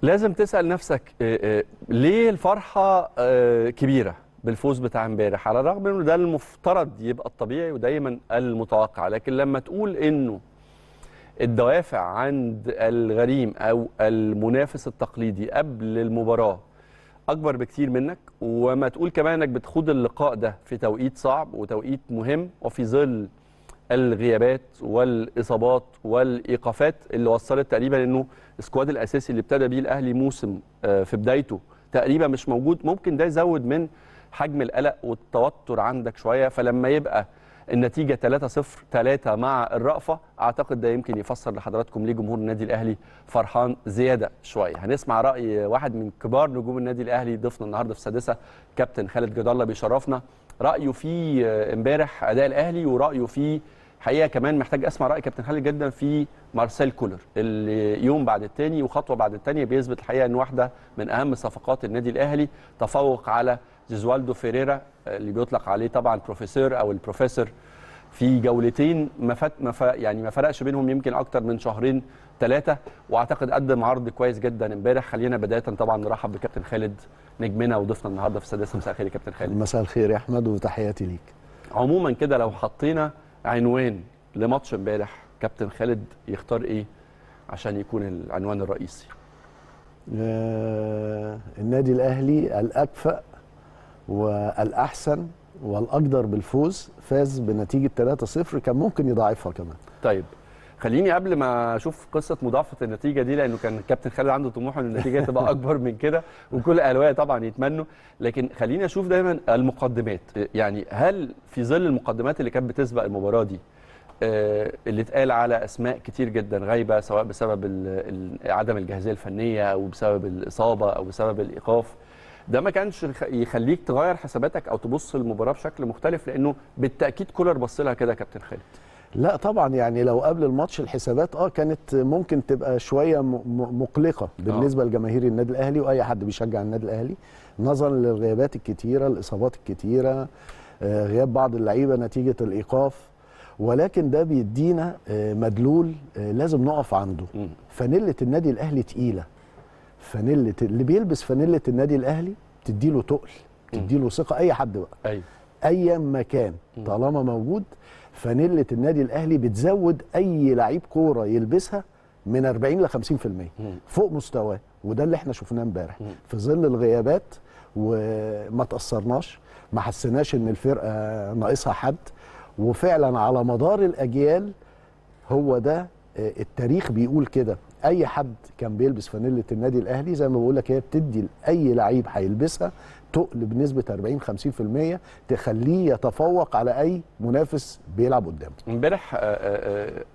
لازم تسال نفسك آه، آه، ليه الفرحه آه، كبيره بالفوز بتاع امبارح على الرغم انه ده المفترض يبقى الطبيعي ودايما المتوقع لكن لما تقول انه الدوافع عند الغريم او المنافس التقليدي قبل المباراه اكبر بكتير منك وما تقول كمان انك بتخوض اللقاء ده في توقيت صعب وتوقيت مهم وفي ظل الغيابات والاصابات والايقافات اللي وصلت تقريبا انه السكواد الاساسي اللي ابتدى بيه الاهلي موسم آه، في بدايته تقريبا مش موجود ممكن ده يزود من حجم القلق والتوتر عندك شويه فلما يبقى النتيجه 3-0 3 مع الرأفه اعتقد ده يمكن يفسر لحضراتكم ليه جمهور النادي الاهلي فرحان زياده شويه هنسمع راي واحد من كبار نجوم النادي الاهلي ضيفنا النهارده في السادسه كابتن خالد جد الله بيشرفنا رايه في آه، امبارح اداء الاهلي ورايه في حقيقه كمان محتاج اسمع راي كابتن خالد جدا في مارسيل كولر اللي يوم بعد التاني وخطوه بعد التانيه بيثبت الحقيقه ان واحده من اهم صفقات النادي الاهلي تفوق على جيزوالدو فيريرا اللي بيطلق عليه طبعا بروفيسور او البروفيسور في جولتين ما فات ما فا يعني ما فرقش بينهم يمكن اكتر من شهرين ثلاثه واعتقد قدم عرض كويس جدا امبارح خلينا بدايه طبعا نرحب بكابتن خالد نجمنا وضيفنا النهارده في السادسه مساء الخير يا كابتن خالد مساء الخير يا احمد وتحياتي ليك عموما كده لو حطينا عنوان لماتش امبارح كابتن خالد يختار ايه عشان يكون العنوان الرئيسي آه النادي الاهلي الاكفأ والاحسن والاقدر بالفوز فاز بنتيجه 3-0 كان ممكن يضاعفها كمان طيب خليني قبل ما اشوف قصه مضاعفه النتيجه دي لانه كان الكابتن خالد عنده طموح ان النتيجه تبقى اكبر من كده وكل الاهلاويه طبعا يتمنوا لكن خليني اشوف دايما المقدمات يعني هل في ظل المقدمات اللي كانت بتسبق المباراه دي آه، اللي اتقال على اسماء كتير جدا غايبه سواء بسبب ال- ال- عدم الجاهزيه الفنيه او بسبب الاصابه او بسبب الايقاف ده ما كانش يخ- يخليك تغير حساباتك او تبص للمباراه بشكل مختلف لانه بالتاكيد كولر بص لها كده يا كابتن خالد لا طبعا يعني لو قبل الماتش الحسابات اه كانت ممكن تبقى شويه م- م- مقلقه بالنسبه لجماهير النادي الاهلي واي حد بيشجع النادي الاهلي نظرا للغيابات الكتيره الاصابات الكتيره آه، غياب بعض اللعيبه نتيجه الايقاف ولكن ده بيدينا آه، مدلول آه، لازم نقف عنده مم. فانيله النادي الاهلي تقيله فانيله اللي بيلبس فانيله النادي الاهلي تديله تقل تديله ثقه اي حد بقى ايوه ايا ما كان طالما موجود فانيله النادي الاهلي بتزود اي لعيب كوره يلبسها من 40 ل 50% فوق مستواه وده اللي احنا شفناه امبارح في ظل الغيابات وما تاثرناش ما حسيناش ان الفرقه ناقصها حد وفعلا على مدار الاجيال هو ده آه، التاريخ بيقول كده اي حد كان بيلبس فانيله النادي الاهلي زي ما بقول لك هي بتدي لاي لعيب هيلبسها تقل بنسبه 40 50% تخليه يتفوق على اي منافس بيلعب قدامه امبارح آه، آه، آه،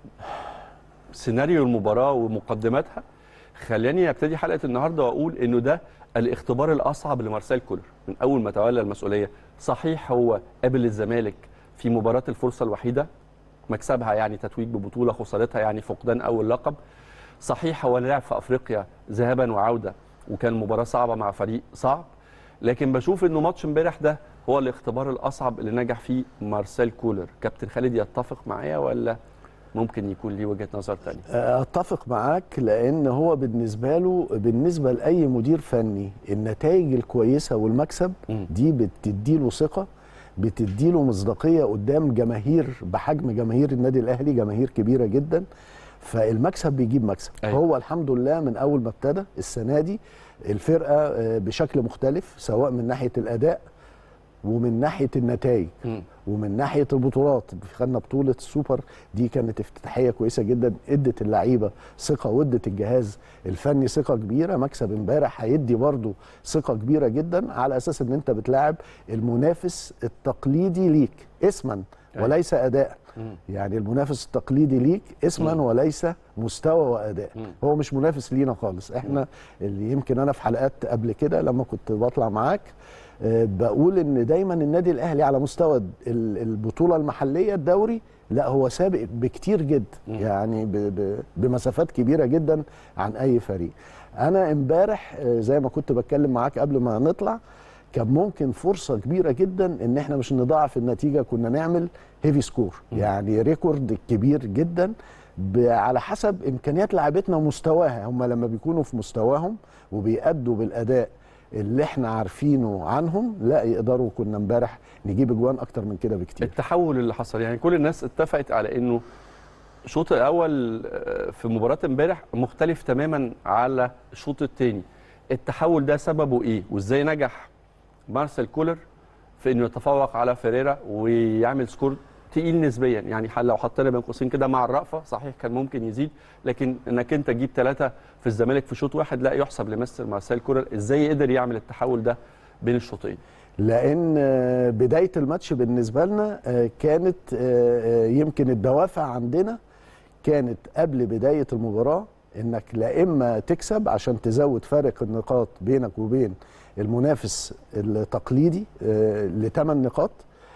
سيناريو المباراه ومقدماتها خلاني ابتدي حلقه النهارده واقول انه ده الاختبار الاصعب لمارسيل كولر من اول ما تولى المسؤوليه صحيح هو قابل الزمالك في مباراه الفرصه الوحيده مكسبها يعني تتويج ببطوله خسارتها يعني فقدان اول لقب صحيح هو لعب في افريقيا ذهابا وعوده وكان مباراه صعبه مع فريق صعب لكن بشوف انه ماتش امبارح ده هو الاختبار الاصعب اللي نجح فيه مارسيل كولر كابتن خالد يتفق معايا ولا ممكن يكون ليه وجهه نظر تانية اتفق معاك لان هو بالنسبه له بالنسبه لاي مدير فني النتائج الكويسه والمكسب مم. دي بتديله ثقه بتديله مصداقيه قدام جماهير بحجم جماهير النادي الاهلي جماهير كبيره جدا فالمكسب بيجيب مكسب أيوة. هو الحمد لله من اول ما ابتدى السنه دي الفرقه آه، بشكل مختلف سواء من ناحيه الاداء ومن ناحيه النتائج مم. ومن ناحيه البطولات خدنا بطوله السوبر دي كانت افتتاحيه كويسه جدا ادت اللعيبه ثقه وادت الجهاز الفني ثقه كبيره مكسب امبارح هيدي برضو ثقه كبيره جدا على اساس ان انت بتلاعب المنافس التقليدي ليك اسما أيوة. وليس اداء مم. يعني المنافس التقليدي ليك اسما مم. وليس مستوى واداء مم. هو مش منافس لينا خالص احنا اللي يمكن انا في حلقات قبل كده لما كنت بطلع معاك آه، بقول ان دايما النادي الاهلي على مستوى ال- البطوله المحليه الدوري لا هو سابق بكتير جدا مم. يعني ب- ب- بمسافات كبيره جدا عن اي فريق انا امبارح آه، زي ما كنت بتكلم معاك قبل ما نطلع كان ممكن فرصه كبيره جدا ان احنا مش نضاعف النتيجه كنا نعمل هيفي سكور يعني ريكورد كبير جدا ب- على حسب امكانيات لاعبتنا ومستواها هم لما بيكونوا في مستواهم وبيأدوا بالاداء اللي احنا عارفينه عنهم لا يقدروا كنا امبارح نجيب اجوان اكتر من كده بكتير التحول اللي حصل يعني كل الناس اتفقت على انه الشوط الاول آه، في مباراه امبارح مختلف تماما على الشوط الثاني التحول ده سببه ايه وازاي نجح مارسيل كولر في انه يتفوق على فيريرا ويعمل سكور تقيل نسبيا يعني حل- لو حطينا بين قوسين كده مع الرأفة صحيح كان ممكن يزيد لكن انك انت تجيب ثلاثة في الزمالك في شوط واحد لا يحسب لمستر مارسيل كولر ازاي قدر يعمل التحول ده بين الشوطين لان آه، بدايه الماتش بالنسبه لنا آه، كانت آه، آه، يمكن الدوافع عندنا كانت قبل بدايه المباراه انك لا اما تكسب عشان تزود فارق النقاط بينك وبين المنافس التقليدي لثمان نقاط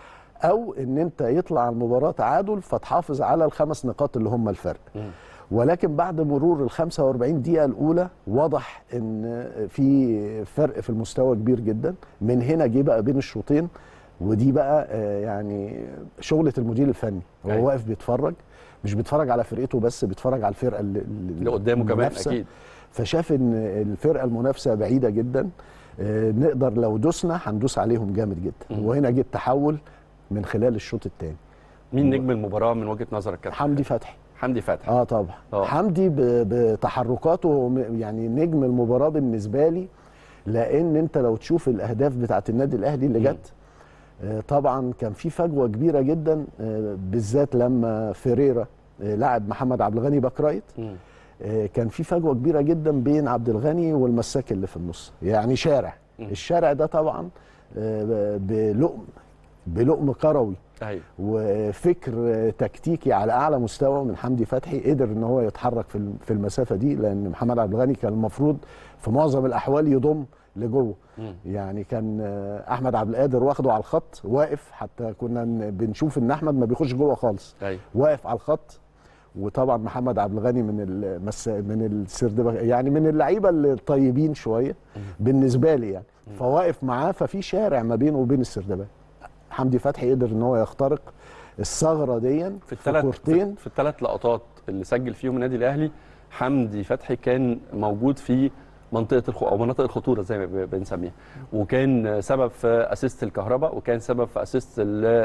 او ان انت يطلع المباراه تعادل فتحافظ على الخمس نقاط اللي هم الفرق ولكن بعد مرور ال 45 دقيقة الأولى وضح إن في فرق في المستوى كبير جدا من هنا جه بقى بين الشوطين ودي بقى آه، يعني شغلة المدير الفني أيوة. هو واقف بيتفرج مش بيتفرج على فرقته بس بيتفرج على الفرقة اللي, اللي قدامه كمان المنافسة. اكيد فشاف ان الفرقه المنافسه بعيده جدا آه، نقدر لو دوسنا هندوس عليهم جامد جدا مم. وهنا جه التحول من خلال الشوط الثاني مين نجم المباراه من وجهه نظرك كابتن حمدي فتحي حمدي فتحي اه طبعا آه. حمدي ب- بتحركاته هو م- يعني نجم المباراه بالنسبه لي لان انت لو تشوف الاهداف بتاعت النادي الاهلي اللي مم. جت آه، طبعا كان في فجوه كبيره جدا آه، بالذات لما فيريرا آه، لعب محمد عبد الغني باك رايت مم. آه، كان في فجوه كبيره جدا بين عبد الغني والمساك اللي في النص يعني شارع مم. الشارع ده طبعا آه، بلقم بلقم كروي ايوه وفكر آه، تكتيكي على اعلى مستوى من حمدي فتحي قدر ان هو يتحرك في الم- في المسافه دي لان محمد عبد الغني كان المفروض في معظم الاحوال يضم لجوه مم. يعني كان آه، احمد عبد القادر واخده على الخط واقف حتى كنا ن- بنشوف ان احمد ما بيخش جوه خالص ايوه واقف على الخط وطبعا محمد عبد الغني من المس... من السردبه يعني من اللعيبه الطيبين شويه بالنسبه لي يعني فواقف معاه ففي شارع ما بينه وبين السردبه حمدي فتحي قدر ان هو يخترق الثغره دي في الثلاث كورتين في, في الثلاث لقطات اللي سجل فيهم النادي الاهلي حمدي فتحي كان موجود في منطقه الخ... او مناطق الخطوره زي ما ب- بنسميها وكان سبب في اسيست الكهرباء وكان سبب في اسيست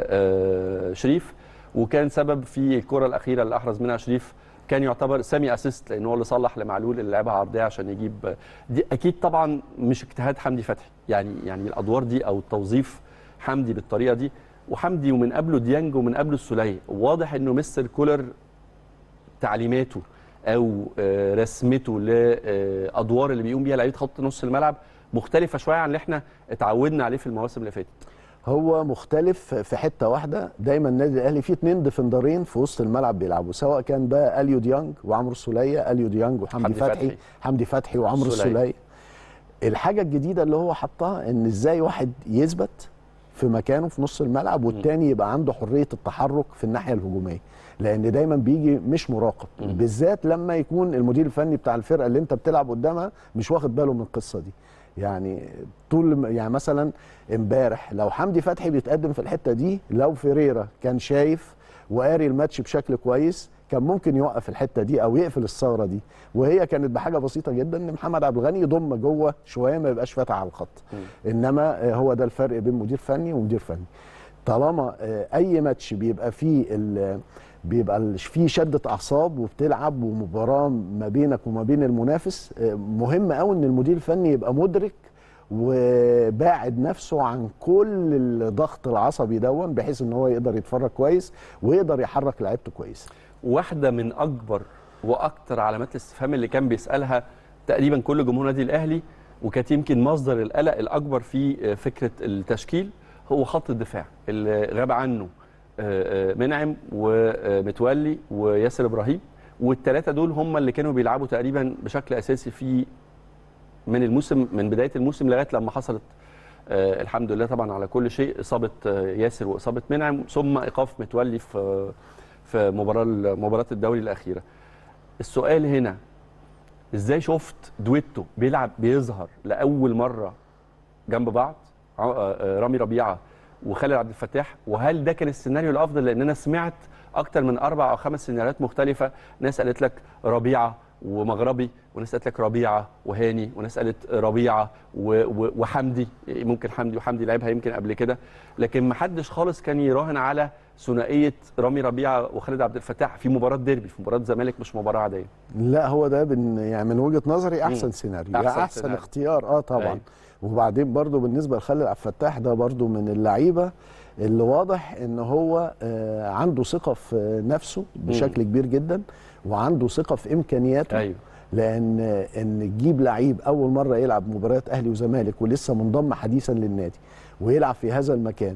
شريف وكان سبب في الكره الاخيره اللي احرز منها شريف كان يعتبر سامي اسيست لان هو اللي صلح لمعلول اللي لعبها عرضيه عشان يجيب دي اكيد طبعا مش اجتهاد حمدي فتحي يعني يعني الادوار دي او التوظيف حمدي بالطريقه دي وحمدي ومن قبله ديانج ومن قبله السوليه واضح انه مستر كولر تعليماته او آه، رسمته لادوار اللي بيقوم بيها لعيبه خط نص الملعب مختلفه شويه عن اللي احنا اتعودنا عليه في المواسم اللي فاتت هو مختلف في حته واحده دايما النادي الاهلي فيه اتنين ديفندرين في وسط الملعب بيلعبوا سواء كان بقى اليو ديانج وعمرو السوليه اليو ديانج وحمدي حمدي فتحي فتحي. حمدي فتحي وعمرو السولية. السوليه الحاجه الجديده اللي هو حطها ان ازاي واحد يثبت في مكانه في نص الملعب والتاني يبقى عنده حريه التحرك في الناحيه الهجوميه لان دايما بيجي مش مراقب مم. بالذات لما يكون المدير الفني بتاع الفرقه اللي انت بتلعب قدامها مش واخد باله من القصه دي يعني طول ما- يعني مثلا امبارح لو حمدي فتحي بيتقدم في الحته دي لو فيريرا كان شايف وقاري الماتش بشكل كويس كان ممكن يوقف الحته دي او يقفل الثغره دي وهي كانت بحاجه بسيطه جدا ان محمد عبد الغني يضم جوه شويه ما يبقاش فاتح على الخط انما آه، هو ده الفرق بين مدير فني ومدير فني طالما آه، اي ماتش بيبقى فيه ال- بيبقى ال- فيه شده اعصاب وبتلعب ومباراه ما بينك وما بين المنافس آه، مهم قوي ان المدير الفني يبقى مدرك وباعد نفسه عن كل الضغط العصبي دون بحيث ان هو يقدر يتفرج كويس ويقدر يحرك لعيبته كويس واحده من اكبر واكتر علامات الاستفهام اللي كان بيسالها تقريبا كل جمهور النادي الاهلي وكانت يمكن مصدر القلق الاكبر في فكره التشكيل هو خط الدفاع اللي غاب عنه آه، آه، منعم ومتولي وياسر ابراهيم والثلاثه دول هم اللي كانوا بيلعبوا تقريبا بشكل اساسي في من الموسم من بدايه الموسم لغايه لما حصلت آه، الحمد لله طبعا على كل شيء اصابه آه، ياسر واصابه منعم ثم ايقاف متولي في في مباراه مباراه الدوري الاخيره السؤال هنا ازاي شفت دويتو بيلعب بيظهر لاول مره جنب بعض ع- آه، رامي ربيعه وخالد عبد الفتاح وهل ده كان السيناريو الافضل لان انا سمعت اكتر من اربع او خمس سيناريوهات مختلفه ناس قالت لك ربيعه ومغربي وناس قالت لك ربيعه وهاني وناس قالت ربيعه و- و- وحمدي ممكن حمدي وحمدي لعبها يمكن قبل كده لكن ما حدش خالص كان يراهن على ثنائيه رامي ربيعه وخالد عبد الفتاح في مباراه ديربي في مباراه زمالك مش مباراه عاديه لا هو ده بن يعني من وجهه نظري احسن مم. سيناريو أحسن احسن, أحسن سيناريو. اختيار اه طبعا أيوة. وبعدين برضو بالنسبه لخالد عبد الفتاح ده برضو من اللعيبه اللي واضح ان هو آه عنده ثقه في نفسه بشكل كبير جدا وعنده ثقه في امكانياته ايوه لان ان تجيب لعيب اول مره يلعب مباريات اهلي وزمالك ولسه منضم حديثا للنادي ويلعب في هذا المكان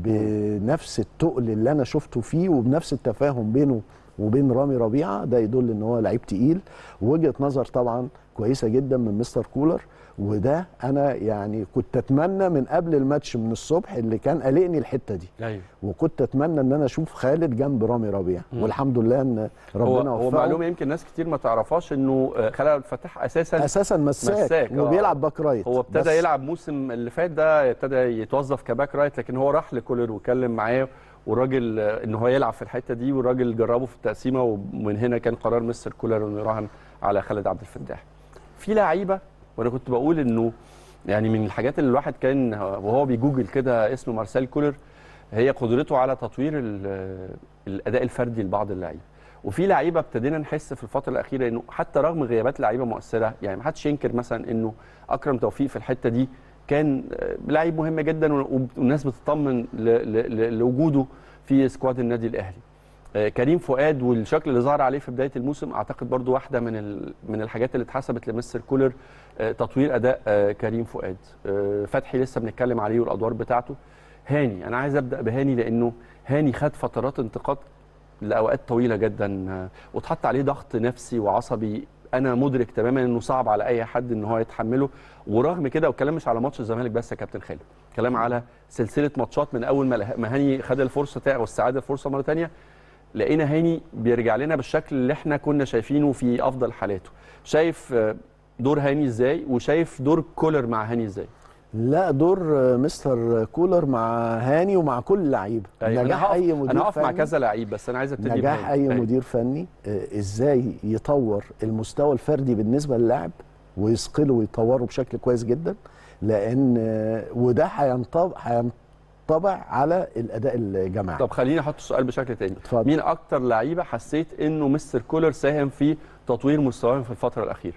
بنفس التقل اللي انا شفته فيه وبنفس التفاهم بينه وبين رامي ربيعه ده يدل ان هو لعيب تقيل وجهه نظر طبعا كويسه جدا من مستر كولر وده انا يعني كنت اتمنى من قبل الماتش من الصبح اللي كان قلقني الحته دي ايوه وكنت اتمنى ان انا اشوف خالد جنب رامي ربيعه مم. والحمد لله ان هو ربنا هو وفقه معلومه يمكن ناس كتير ما تعرفهاش انه آه، خالد عبد الفتاح اساسا اساسا مساك, مساك، آه. وبيلعب باك رايت هو ابتدى بس يلعب موسم اللي فات ده ابتدى يتوظف كباك رايت لكن هو راح لكولر واتكلم معاه والراجل آه، ان هو يلعب في الحته دي والراجل جربه في التقسيمه ومن هنا كان قرار مستر كولر انه يراهن على خالد عبد الفتاح. في لعيبه وانا كنت بقول انه يعني من الحاجات اللي الواحد كان وهو بيجوجل كده اسم مارسيل كولر هي قدرته على تطوير ال- الاداء الفردي لبعض اللعيبه. وفي لعيبه ابتدينا نحس في الفتره الاخيره انه حتى رغم غيابات لعيبه مؤثره يعني ما حدش ينكر مثلا انه اكرم توفيق في الحته دي كان آه، لعيب مهم جدا و- والناس بتطمن ل- ل- ل- لوجوده في سكواد النادي الاهلي. آه، كريم فؤاد والشكل اللي ظهر عليه في بدايه الموسم اعتقد برضو واحده من ال- من الحاجات اللي اتحسبت لمستر كولر آه، تطوير اداء آه، كريم فؤاد آه، فتحي لسه بنتكلم عليه والادوار بتاعته هاني انا عايز ابدا بهاني لانه هاني خد فترات انتقاد لاوقات طويله جدا آه، واتحط عليه ضغط نفسي وعصبي انا مدرك تماما انه صعب على اي حد ان هو يتحمله ورغم كده والكلام مش على ماتش الزمالك بس يا كابتن خالد كلام على سلسله ماتشات من اول ما له- ما هاني خد الفرصه تاع واستعاد الفرصه مره ثانيه لقينا هاني بيرجع لنا بالشكل اللي احنا كنا شايفينه في افضل حالاته شايف آه، دور هاني ازاي وشايف دور كولر مع هاني ازاي لا دور آه، مستر كولر مع هاني ومع كل لعيبه أيوة، نجاح أنا هقف- اي مدير انا هقف مع فني كذا لعيب بس انا عايز ابتدي نجاح بهاني. اي أيوة. مدير فني آه، ازاي يطور المستوى الفردي بالنسبه للاعب ويثقله ويطوره بشكل كويس جدا لان آه، وده هينطبق هينطبع على الاداء الجماعي طب خليني احط السؤال بشكل تاني اتفضل. مين اكتر لعيبه حسيت انه مستر كولر ساهم في تطوير مستواهم في الفتره الاخيره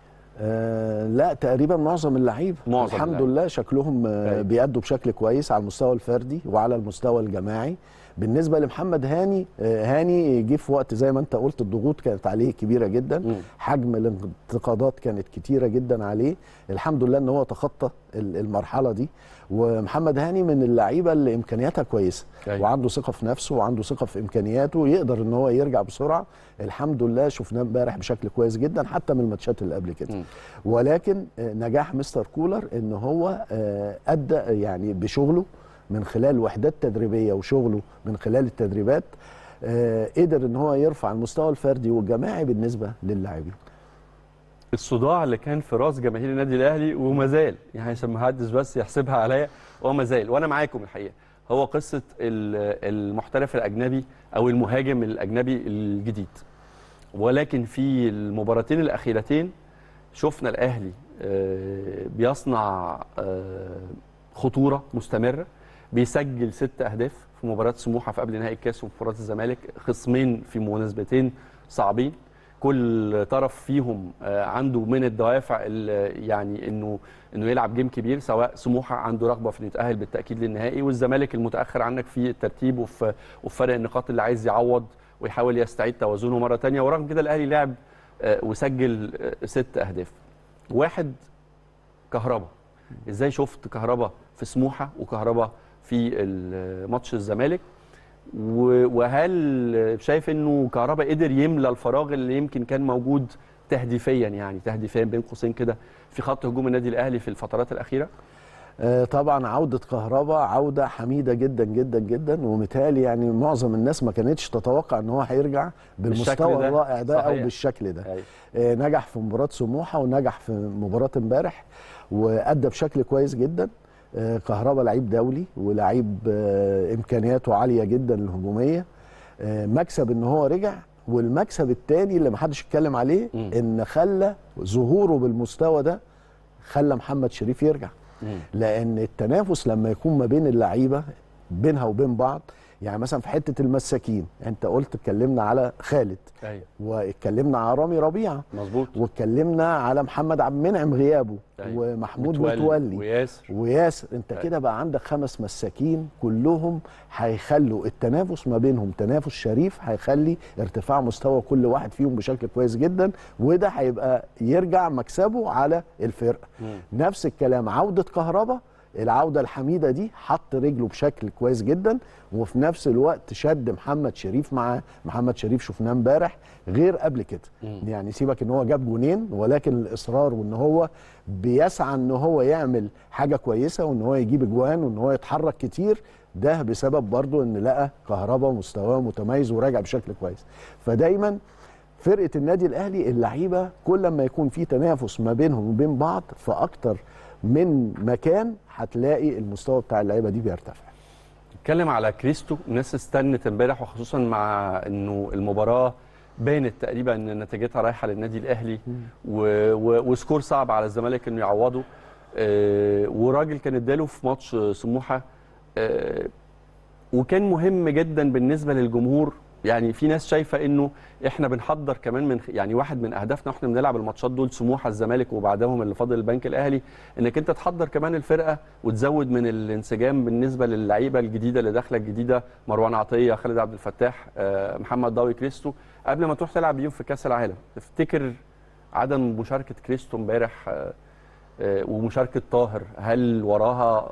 آه لا تقريبا معظم اللعيبه معظم الحمد اللعيبة. لله شكلهم آه أيوة. بيأدوا بشكل كويس على المستوى الفردي وعلى المستوى الجماعي بالنسبه لمحمد هاني آه هاني جه في وقت زي ما انت قلت الضغوط كانت عليه كبيره جدا مم. حجم الانتقادات كانت كتيره جدا عليه الحمد لله ان هو تخطى ال- المرحله دي ومحمد هاني من اللعيبه اللي امكانياتها كويسه أيوة. وعنده ثقه في نفسه وعنده ثقه في امكانياته يقدر ان هو يرجع بسرعه الحمد لله شفناه امبارح بشكل كويس جدا حتى من الماتشات اللي قبل كده مم. ولكن آه، نجاح مستر كولر ان هو آه، ادى يعني بشغله من خلال وحدات تدريبيه وشغله من خلال التدريبات آه، قدر ان هو يرفع المستوى الفردي والجماعي بالنسبه للاعبين الصداع اللي كان في راس جماهير النادي الاهلي وما زال يعني عشان ما حدش بس يحسبها عليا وما زال وانا معاكم الحقيقه هو قصه ال- المحترف الاجنبي او المهاجم الاجنبي الجديد ولكن في المباراتين الاخيرتين شفنا الاهلي آه، بيصنع آه، خطوره مستمره بيسجل ست اهداف في مباراه سموحه في قبل نهائي الكاس ومباراه الزمالك خصمين في مناسبتين صعبين كل طرف فيهم آه، عنده من الدوافع ال- يعني انه انه يلعب جيم كبير سواء سموحه عنده رغبه في انه يتاهل بالتاكيد للنهائي والزمالك المتاخر عنك في الترتيب وفي وفي فرق النقاط اللي عايز يعوض ويحاول يستعيد توازنه مره ثانيه ورغم كده الاهلي لعب آه، وسجل آه، ست اهداف واحد كهربا ازاي شفت كهربا في سموحه وكهربا في ال- ماتش الزمالك و- وهل شايف انه كهربا قدر يملى الفراغ اللي يمكن كان موجود تهديفيا يعني تهديفيا بين قوسين كده في خط هجوم النادي الاهلي في الفترات الاخيره آه، طبعا عودة كهربا عودة حميدة جدا جدا جدا ومتهيألي يعني معظم الناس ما كانتش تتوقع ان هو هيرجع بالشكل بالمستوى ده. الرائع ده او صحيح. بالشكل ده أيوة. آه، نجح في مباراة سموحة ونجح في مباراة امبارح وأدى بشكل كويس جدا آه، كهربا لعيب دولي ولعيب آه، إمكانياته عالية جدا الهجومية آه، مكسب ان هو رجع والمكسب الثاني اللي محدش اتكلم عليه مم. ان خلى ظهوره بالمستوى ده خلى محمد شريف يرجع مم. لان التنافس لما يكون ما بين اللعيبه بينها وبين بعض يعني مثلا في حته المساكين انت قلت اتكلمنا على خالد ايوه واتكلمنا على رامي ربيعه مظبوط واتكلمنا على محمد عبد المنعم غيابه أيوة. ومحمود متولي متولي وياسر وياسر انت أيوة. كده بقى عندك خمس مساكين كلهم هيخلوا التنافس ما بينهم تنافس شريف هيخلي ارتفاع مستوى كل واحد فيهم بشكل كويس جدا وده هيبقى يرجع مكسبه على الفرقه مم. نفس الكلام عوده كهربا العوده الحميده دي حط رجله بشكل كويس جدا وفي نفس الوقت شد محمد شريف معاه محمد شريف شفناه امبارح غير قبل كده مم. يعني سيبك ان هو جاب جونين ولكن الاصرار وان هو بيسعى ان هو يعمل حاجه كويسه وان هو يجيب اجوان وان هو يتحرك كتير ده بسبب برضه ان لقى كهربا مستواه متميز وراجع بشكل كويس فدايما فرقه النادي الاهلي اللعيبه كل ما يكون في تنافس ما بينهم وبين بعض في اكتر من مكان هتلاقي المستوى بتاع اللعيبه دي بيرتفع نتكلم على كريستو الناس استنت امبارح وخصوصا مع انه المباراه بانت تقريبا ان نتيجتها رايحه للنادي الاهلي و... و... وسكور صعب على الزمالك انه يعوضه آه وراجل كان اداله في ماتش سموحه آه وكان مهم جدا بالنسبه للجمهور يعني في ناس شايفه انه احنا بنحضر كمان من يعني واحد من اهدافنا واحنا بنلعب الماتشات دول سموحه الزمالك وبعدهم اللي فاضل البنك الاهلي انك انت تحضر كمان الفرقه وتزود من الانسجام بالنسبه للعيبه الجديده اللي داخله الجديده مروان عطيه خالد عبد الفتاح آه، محمد ضاوي كريستو قبل ما تروح تلعب بيهم في كاس العالم تفتكر عدم مشاركه كريستو امبارح آه، آه، ومشاركه طاهر هل وراها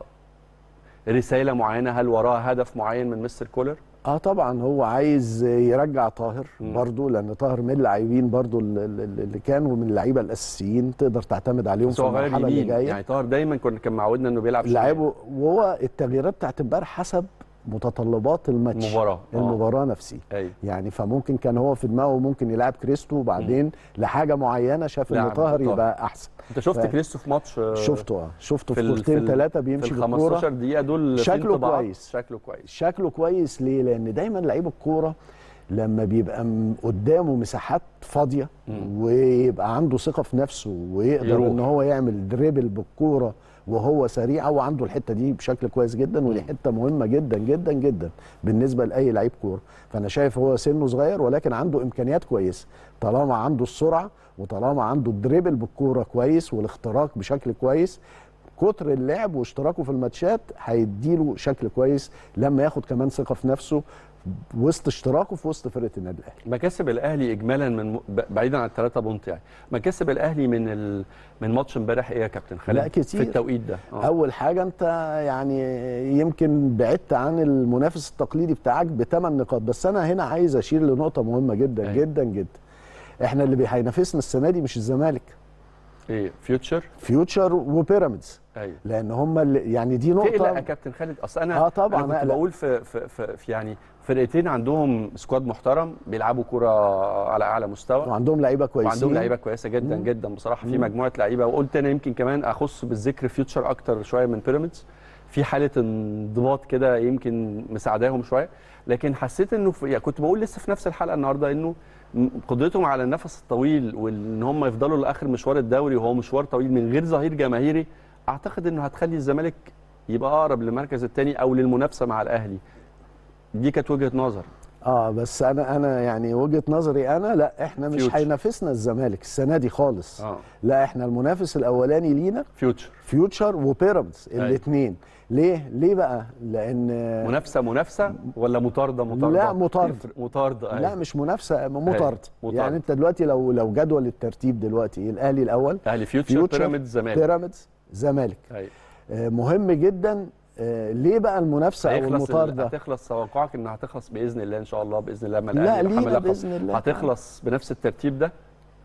رساله معينه هل وراها هدف معين من مستر كولر اه طبعا هو عايز يرجع طاهر مم. برضو لان طاهر من اللاعبين برضو ال- ال- ال- اللي كانوا من اللعيبه الاساسيين تقدر تعتمد عليهم بس في هو غير المرحله اللي يمين جايه يعني طاهر دايما كنا كان معودنا انه بيلعب شمال. لعبه وهو التغييرات بتاعت امبارح حسب متطلبات الماتش المباراه آه. المباراه نفسها ايوه يعني فممكن كان هو في دماغه ممكن يلعب كريستو وبعدين لحاجه معينه شاف ان لعب طاهر طاهر. يبقى احسن انت شفت ف- كريستو في ماتش آه، شفته اه شفته في في ال- كورتين ال- ثلاثه في بيمشي ال بالكوره 15 دقيقه دول في شكله انطباعات. كويس. شكله كويس شكله كويس ليه؟ لان دايما لعيب الكوره لما بيبقى م- قدامه مساحات فاضيه مم. ويبقى عنده ثقه في نفسه ويقدر يروح. ان هو يعمل دريبل بالكوره وهو سريع هو عنده الحته دي بشكل كويس جدا ودي مم. حته مهمه جدا جدا جدا بالنسبه لاي لعيب كوره فانا شايف هو سنه صغير ولكن عنده امكانيات كويسه طالما عنده السرعه وطالما عنده الدريبل بالكوره كويس والاختراق بشكل كويس كتر اللعب واشتراكه في الماتشات هيديله شكل كويس لما ياخد كمان ثقه في نفسه وسط اشتراكه في وسط فرقه النادي الاهلي مكاسب الاهلي اجمالا من م- ب- بعيدا عن الثلاثه بونت يعني مكاسب الاهلي من ال... من ماتش امبارح ايه يا كابتن خالد لا، كتير. في التوقيت ده آه. اول حاجه انت يعني يمكن بعدت عن المنافس التقليدي بتاعك بثمان نقاط بس انا هنا عايز اشير لنقطه مهمه جدا أيوة. جدا جدا احنا اللي بي- هينافسنا السنه دي مش الزمالك ايه فيوتشر فيوتشر وبيراميدز ايوه لان هم اللي يعني دي تقلق يا نقطه كابتن خالد اصل انا آه طبعاً انا كنت أقلق. بقول في, في, في, في يعني فرقتين عندهم سكواد محترم بيلعبوا كوره على اعلى مستوى وعندهم لعيبه كويسين وعندهم لعيبه كويسه جدا مم. جدا بصراحه في مم. مجموعه لعيبه وقلت انا يمكن كمان اخص بالذكر فيوتشر اكتر شويه من بيراميدز في حاله انضباط كده يمكن مساعداهم شويه لكن حسيت انه في يعني كنت بقول لسه في نفس الحلقه النهارده انه م- قدرتهم على النفس الطويل وان هم يفضلوا لاخر مشوار الدوري وهو مشوار طويل من غير ظهير جماهيري اعتقد انه هتخلي الزمالك يبقى اقرب للمركز الثاني او للمنافسه مع الاهلي دي كانت وجهه نظر اه بس انا انا يعني وجهه نظري انا لا احنا مش فيوتشر. هينافسنا الزمالك السنه دي خالص اه لا احنا المنافس الاولاني لينا فيوتشر فيوتشر وبيراميدز أيوة. الاثنين ليه ليه بقى لان منافسه منافسه ولا مطارده مطارده لا، مطاردة. تفرق. مطارده لا أيوة. مش منافسه مطارده مطاردة. يعني انت دلوقتي لو لو جدول الترتيب دلوقتي الاهلي الاول اهلي فيوتشر, فيوتشر، بيراميدز زمالك بيراميدز زمالك أيوة. آه، مهم جدا آه، ليه بقى المنافسه او هيخلص ال- المطارده هتخلص توقعك انها هتخلص باذن الله ان شاء الله باذن الله لما لا الأهلي يبقى لينا حامل لقب. باذن الله هتخلص بنفس الترتيب ده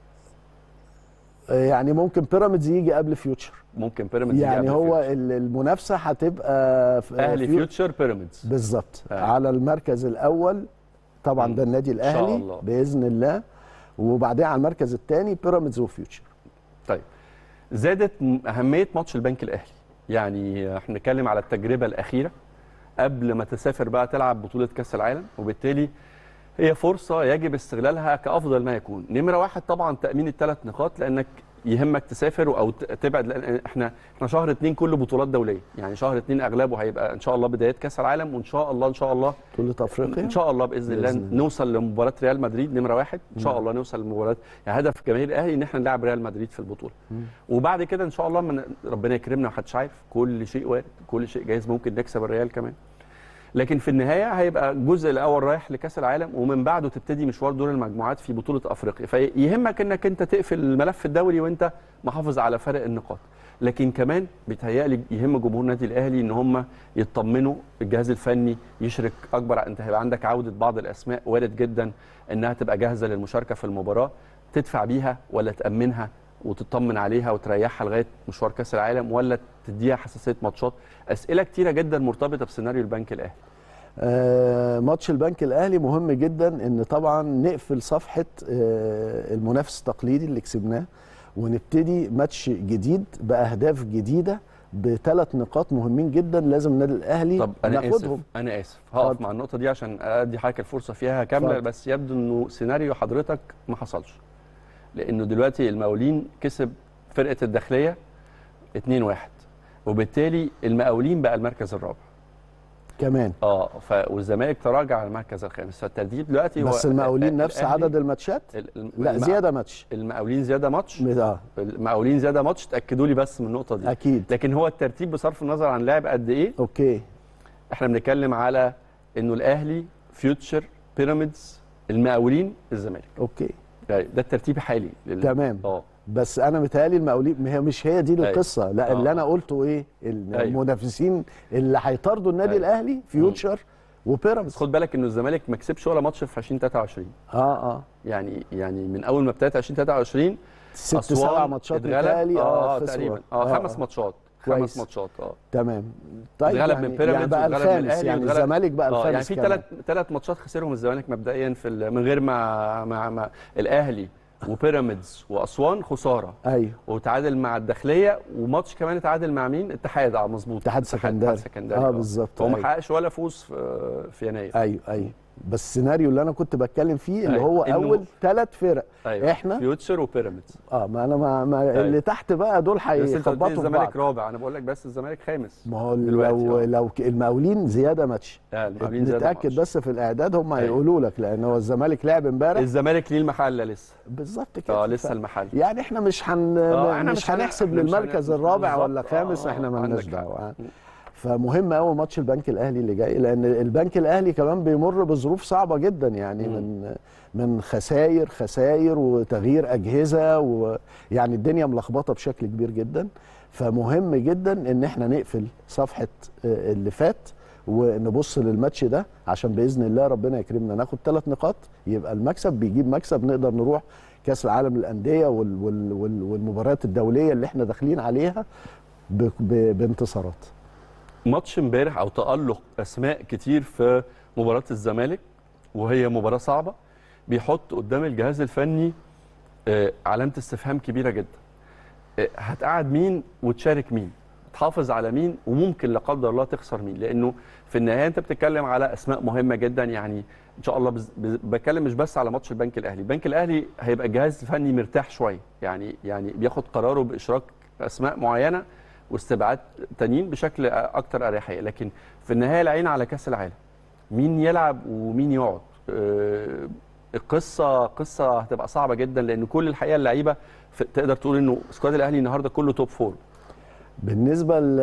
آه، يعني ممكن بيراميدز يجي قبل فيوتشر ممكن بيراميدز يجي يعني قبل هو فيوتشر. ال- المنافسه هتبقى في- اهلي فيو- فيوتشر بيراميدز بالظبط آه. على المركز الاول طبعا مم. ده النادي شاء الاهلي الله. باذن الله وبعدين على المركز الثاني بيراميدز وفيوتشر طيب زادت م- اهميه ماتش البنك الاهلي يعني احنا بنتكلم على التجربه الاخيره قبل ما تسافر بقى تلعب بطوله كاس العالم وبالتالي هي فرصه يجب استغلالها كافضل ما يكون نمره واحد طبعا تامين الثلاث نقاط لانك يهمك تسافر او ت- تبعد لان احنا احنا شهر اتنين كله بطولات دوليه يعني شهر اتنين اغلبه هيبقى ان شاء الله بدايات كاس العالم وان شاء الله ان شاء الله بطوله افريقيا ان شاء الله باذن الله بإذن الله. نوصل لمباراه ريال مدريد نمره واحد ان شاء مم. الله نوصل لمباراه يعني هدف جماهير الاهلي ان احنا نلعب ريال مدريد في البطوله مم. وبعد كده ان شاء الله من ربنا يكرمنا محدش عارف كل شيء وارد كل شيء جايز ممكن نكسب الريال كمان لكن في النهايه هيبقى الجزء الاول رايح لكاس العالم ومن بعده تبتدي مشوار دور المجموعات في بطوله افريقيا فيهمك انك انت تقفل الملف الدوري وانت محافظ على فرق النقاط لكن كمان بيتهيألي يهم جمهور النادي الاهلي ان هم يطمنوا الجهاز الفني يشرك اكبر انت هيبقى عندك عوده بعض الاسماء وارد جدا انها تبقى جاهزه للمشاركه في المباراه تدفع بيها ولا تامنها وتطمن عليها وتريحها لغايه مشوار كاس العالم ولا تديها حساسيه ماتشات اسئله كتيره جدا مرتبطه بسيناريو البنك الاهلي آه ماتش البنك الاهلي مهم جدا ان طبعا نقفل صفحه آه المنافس التقليدي اللي كسبناه ونبتدي ماتش جديد باهداف جديده بثلاث نقاط مهمين جدا لازم النادي الاهلي طب انا ناخدهم اسف انا اسف هقف اتفضل. مع النقطه دي عشان ادي حضرتك الفرصه فيها كامله اتفضل. بس يبدو انه سيناريو حضرتك ما حصلش لانه دلوقتي المقاولين كسب فرقه الداخليه 2-1 وبالتالي المقاولين بقى المركز الرابع كمان اه ف... والزمالك تراجع على المركز الخامس فالترتيب دلوقتي هو بس المقاولين نفس الأهلي- عدد الماتشات ال- الم- لا المع- زياده ماتش المقاولين زياده ماتش اه المقاولين زياده ماتش تاكدوا لي بس من النقطه دي اكيد لكن هو الترتيب بصرف النظر عن لاعب قد ايه اوكي احنا بنتكلم على انه الاهلي فيوتشر بيراميدز المقاولين الزمالك اوكي يعني ده الترتيب الحالي لل- تمام. اه بس انا متهيألي المقاولين ما هي مش هي دي أيوة. القصه لا آه. اللي انا قلته ايه أيوة. المنافسين اللي هيطاردوا النادي أيوة. الاهلي فيوتشر بس وبيراميدز خد بالك انه الزمالك ما كسبش ولا ماتش في 2023 اه اه يعني يعني من اول ما ابتدت 2023 ست أسوان سبع ماتشات اتغلب متهيألي اه, خسروا. تقريبا اه, خمس ماتشات خمس كويس. ماتشات اه تمام طيب اتغلب يعني من بيراميدز يعني بقى واتغلب من الخامس الأهلي يعني واتغلب- الزمالك بقى الخامس اه يعني في كمان. ثلاث ثلاث ماتشات خسرهم الزمالك مبدئيا في ال- من غير ما مع, مع الاهلي وبيراميدز واسوان خساره ايوه وتعادل مع الداخليه وماتش كمان اتعادل مع مين؟ اتحاد اه مظبوط اتحاد سكندري. سكندري اه بالظبط هو ما أيوة. حققش ولا فوز في, في يناير ايوه ايوه بس السيناريو اللي انا كنت بتكلم فيه اللي أيوة. هو إنه- اول ثلاث فرق ايوه إحنا؟ فيوتشر وبيراميدز اه ما انا ما, ما اللي تحت بقى دول بس انت قلت لي هيخبطوا في بعض الزمالك رابع انا بقول لك بس الزمالك خامس ما هو دلوقتي، لو آه. لو ك- المقاولين زياده ماتش اه المقاولين زي نتاكد بس في الاعداد هم أيوة. هيقولوا لك لان هو الزمالك لعب امبارح الزمالك ليه المحله لسه بالظبط كده اه ف- لسه المحل يعني احنا مش هن آه، مش, إحنا مش هن- هنحسب إحنا مش للمركز هن- الرابع بالظبط. ولا خامس آه، احنا آه، مالناش عندك حق. دعوه فمهم قوي ماتش البنك الاهلي اللي جاي لان البنك الاهلي كمان بيمر بظروف صعبه جدا يعني مم. من من خسائر خسائر وتغيير اجهزه ويعني الدنيا ملخبطه بشكل كبير جدا فمهم جدا ان احنا نقفل صفحه آه، اللي فات ونبص للماتش ده عشان باذن الله ربنا يكرمنا ناخد ثلاث نقاط يبقى المكسب بيجيب مكسب نقدر نروح كاس العالم للانديه وال وال وال والمباريات الدوليه اللي احنا داخلين عليها ب- ب- بانتصارات ماتش امبارح او تالق اسماء كتير في مباراه الزمالك وهي مباراه صعبه بيحط قدام الجهاز الفني آه، علامه استفهام كبيره جدا آه، هتقعد مين وتشارك مين تحافظ على مين وممكن لا قدر الله تخسر مين لانه في النهايه انت بتتكلم على اسماء مهمه جدا يعني ان شاء الله بز... بز... بتكلم مش بس على ماتش البنك الاهلي البنك الاهلي هيبقى الجهاز الفني مرتاح شويه يعني يعني بياخد قراره باشراك اسماء معينه واستبعاد تانيين بشكل اكتر اريحيه لكن في النهايه العين على كاس العالم مين يلعب ومين يقعد آه، القصه قصه هتبقى صعبه جدا لان كل الحقيقه اللعيبه ف- تقدر تقول انه سكواد الاهلي النهارده كله توب فور بالنسبه ل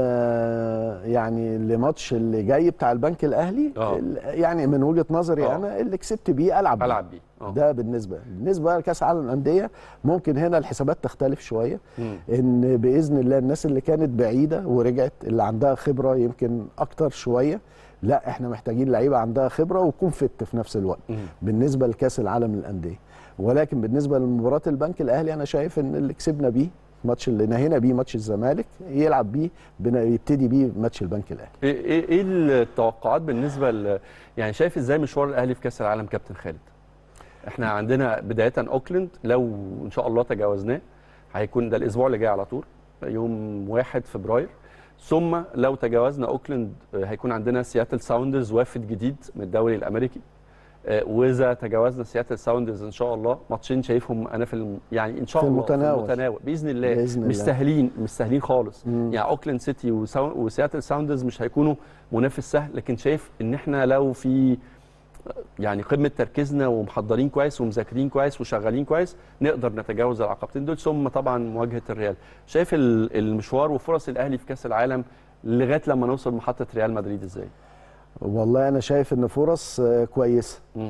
يعني لماتش اللي جاي بتاع البنك الاهلي آه. ال- يعني من وجهه نظري آه. انا اللي كسبت بيه العب بيه. العب بيه آه. ده بالنسبه بالنسبه لكاس العالم للانديه ممكن هنا الحسابات تختلف شويه مم. ان باذن الله الناس اللي كانت بعيده ورجعت اللي عندها خبره يمكن اكتر شويه لا احنا محتاجين لعيبه عندها خبره وتكون فت في نفس الوقت مم. بالنسبه لكاس العالم للانديه ولكن بالنسبه لمباراه البنك الاهلي انا شايف ان اللي كسبنا بيه الماتش اللي نهينا بيه ماتش الزمالك يلعب بيه بنا- يبتدي بيه ماتش البنك الاهلي ايه ايه إيه التوقعات بالنسبه ل... يعني شايف ازاي مشوار الاهلي في كاس العالم كابتن خالد احنا عندنا بدايه اوكلاند لو ان شاء الله تجاوزناه هيكون ده الاسبوع اللي جاي على طول يوم 1 فبراير ثم لو تجاوزنا اوكلاند آه، هيكون عندنا سياتل ساوندرز وافد جديد من الدوري الامريكي آه، واذا تجاوزنا سياتل ساوندرز ان شاء الله ماتشين شايفهم انا في الم... يعني ان شاء في الله المتناول. في المتناول باذن الله بإذن الله. مش سهلين مش سهلين خالص مم. يعني اوكلاند سيتي وساو... وسياتل ساوندرز مش هيكونوا منافس سهل لكن شايف ان احنا لو في يعني قمه تركيزنا ومحضرين كويس ومذاكرين كويس وشغالين كويس نقدر نتجاوز العقبتين دول ثم طبعا مواجهه الريال شايف ال- المشوار وفرص الاهلي في كاس العالم لغايه لما نوصل محطه ريال مدريد ازاي والله انا شايف ان فرص آه، كويسه مم.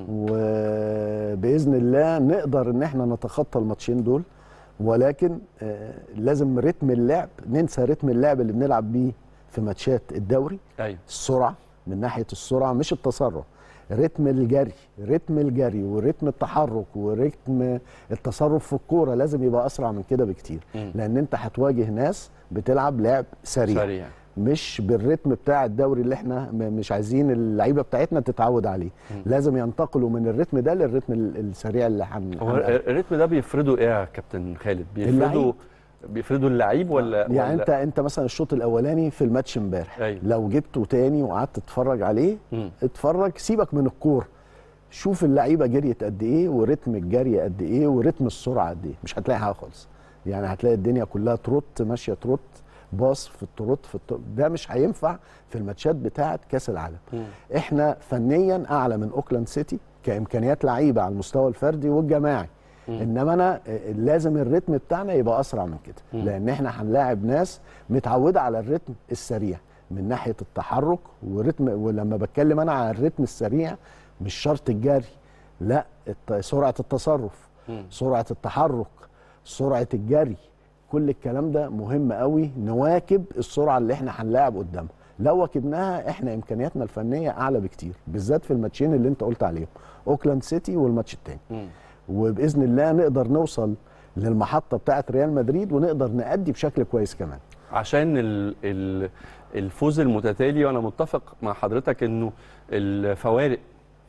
وباذن الله نقدر ان احنا نتخطى الماتشين دول ولكن آه، لازم رتم اللعب ننسى رتم اللعب اللي بنلعب بيه في ماتشات الدوري ايوه السرعه من ناحيه السرعه مش التسرع رتم الجري رتم الجري ورتم التحرك ورتم التصرف في الكوره لازم يبقى اسرع من كده بكتير مم. لان انت هتواجه ناس بتلعب لعب سريع سريع مش بالريتم بتاع الدوري اللي احنا م- مش عايزين اللعيبه بتاعتنا تتعود عليه مم. لازم ينتقلوا من الريتم ده للريتم ال- السريع اللي هن هو هن- الريتم ده بيفرضوا ايه يا كابتن خالد بيفرضوا اللعيب. بيفرضوا اللعيب ولا يعني ولا انت انت مثلا الشوط الاولاني في الماتش امبارح أيوة. لو جبته تاني وقعدت تتفرج عليه مم. اتفرج سيبك من الكوره شوف اللعيبه جريت قد ايه ورتم الجري قد ايه ورتم السرعه قد ايه مش هتلاقي حاجه خالص يعني هتلاقي الدنيا كلها تروت ماشيه تروت باص في التروت في التروت. ده مش هينفع في الماتشات بتاعه كاس العالم مم. احنا فنيا اعلى من اوكلاند سيتي كامكانيات لعيبه على المستوى الفردي والجماعي مم. انما انا آه، لازم الريتم بتاعنا يبقى اسرع من كده مم. لان احنا هنلاعب ناس متعوده على الريتم السريع من ناحيه التحرك ورتم ولما بتكلم انا على الريتم السريع مش شرط الجري لا الت- سرعه التصرف مم. سرعه التحرك سرعه الجري كل الكلام ده مهم قوي نواكب السرعه اللي احنا هنلاعب قدامها لو واكبناها احنا امكانياتنا الفنيه اعلى بكتير بالذات في الماتشين اللي انت قلت عليهم اوكلاند سيتي والماتش التاني مم. وباذن الله نقدر نوصل للمحطه بتاعه ريال مدريد ونقدر نأدي بشكل كويس كمان عشان ال ال الفوز المتتالي وانا متفق مع حضرتك انه الفوارق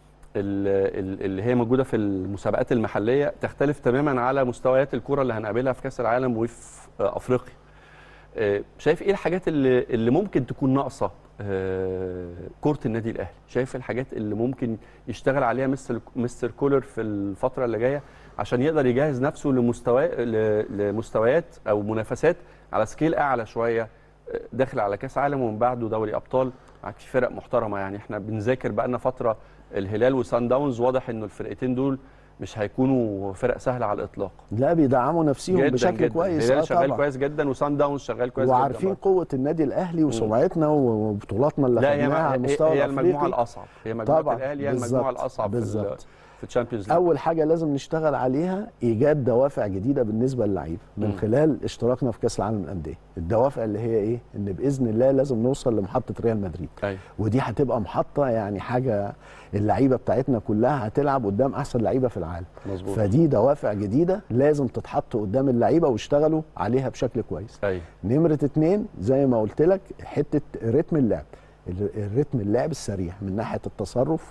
ال- ال- اللي هي موجوده في المسابقات المحليه تختلف تماما على مستويات الكره اللي هنقابلها في كاس العالم وفي افريقيا آه، شايف ايه الحاجات اللي اللي ممكن تكون ناقصه آه، كره النادي الاهلي شايف الحاجات اللي ممكن يشتغل عليها مستر مستر كولر في الفتره اللي جايه عشان يقدر يجهز نفسه لمستوى ل- لمستويات او منافسات على سكيل اعلى شويه آه، داخل على كاس عالم ومن بعده دوري ابطال معاك في فرق محترمه يعني احنا بنذاكر بقالنا فتره الهلال وسان داونز واضح انه الفرقتين دول مش هيكونوا فرق سهله على الاطلاق لا بيدعموا نفسهم جدا بشكل جدا. كويس الهلال آه شغال طبعا. كويس جدا وسان داونز شغال كويس وعارفين جدا قوه النادي الاهلي وسمعتنا وبطولاتنا اللي لا هي, خدناها على هي, المستوى هي المجموعه الافريقي الاصعب هي مجموعه طبعاً، الاهلي هي المجموعه بالظبط، الاصعب في ال- بالظبط. في الشامبيونز ليج اول حاجه لازم نشتغل عليها ايجاد دوافع جديده بالنسبه للعيبه من مم. خلال اشتراكنا في كاس العالم للانديه الدوافع اللي هي ايه ان باذن الله لازم نوصل لمحطه ريال مدريد ايوه ودي هتبقى محطه يعني حاجه اللعيبه بتاعتنا كلها هتلعب قدام احسن لعيبه في العالم مظبوط فدي دوافع جديده لازم تتحط قدام اللعيبه ويشتغلوا عليها بشكل كويس ايوه نمرة اتنين زي ما قلت لك حتة رتم اللعب ال- الرتم اللعب السريع من ناحية التصرف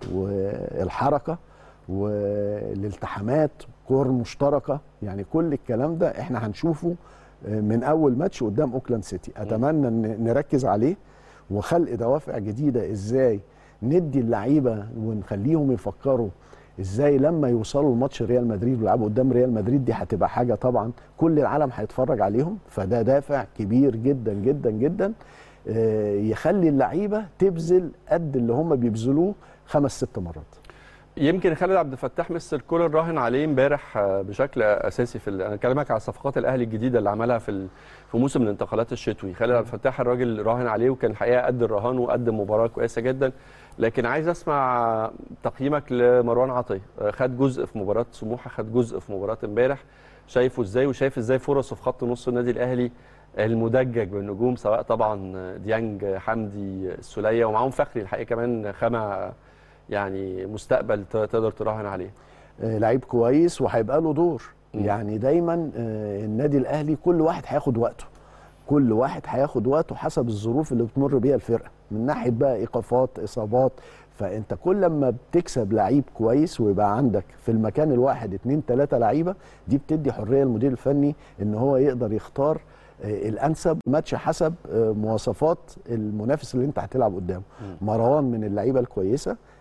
والحركة والالتحامات كور مشتركة يعني كل الكلام ده احنا هنشوفه من اول ماتش قدام اوكلاند سيتي اتمنى ان نركز عليه وخلق دوافع جديدة ازاي ندي اللعيبة ونخليهم يفكروا ازاي لما يوصلوا لماتش ريال مدريد ويلعبوا قدام ريال مدريد دي هتبقى حاجه طبعا كل العالم هيتفرج عليهم فده دافع كبير جدا جدا جدا آه، يخلي اللعيبه تبذل قد اللي هم بيبذلوه خمس ست مرات يمكن خالد عبد الفتاح مستر كولر راهن عليه امبارح آه، بشكل اساسي في ال- انا بكلمك على صفقات الاهلي الجديده اللي عملها في ال- في موسم الانتقالات الشتوي خالد عبد الفتاح الراجل راهن عليه وكان الحقيقه قد الرهان وقدم مباراه كويسه جدا لكن عايز اسمع تقييمك لمروان عطيه آه، خد جزء في مباراه سموحه خد جزء في مباراه امبارح شايفه ازاي وشايف ازاي فرصه في خط نص النادي الاهلي المدجج بالنجوم سواء طبعا ديانج حمدي السوليه ومعاهم فخري الحقيقه كمان خامه يعني مستقبل ت- تقدر تراهن عليه آه، لعيب كويس وهيبقى له دور مم. يعني دايما آه، النادي الاهلي كل واحد هياخد وقته كل واحد هياخد وقته حسب الظروف اللي بتمر بيها الفرقه من ناحيه بقى ايقافات اصابات فانت كل ما بتكسب لعيب كويس ويبقى عندك في المكان الواحد اتنين تلاته لعيبه دي بتدي حريه للمدير الفني ان هو يقدر يختار آه، الانسب ماتش حسب آه، مواصفات المنافس اللي انت هتلعب قدامه مروان من اللعيبه الكويسه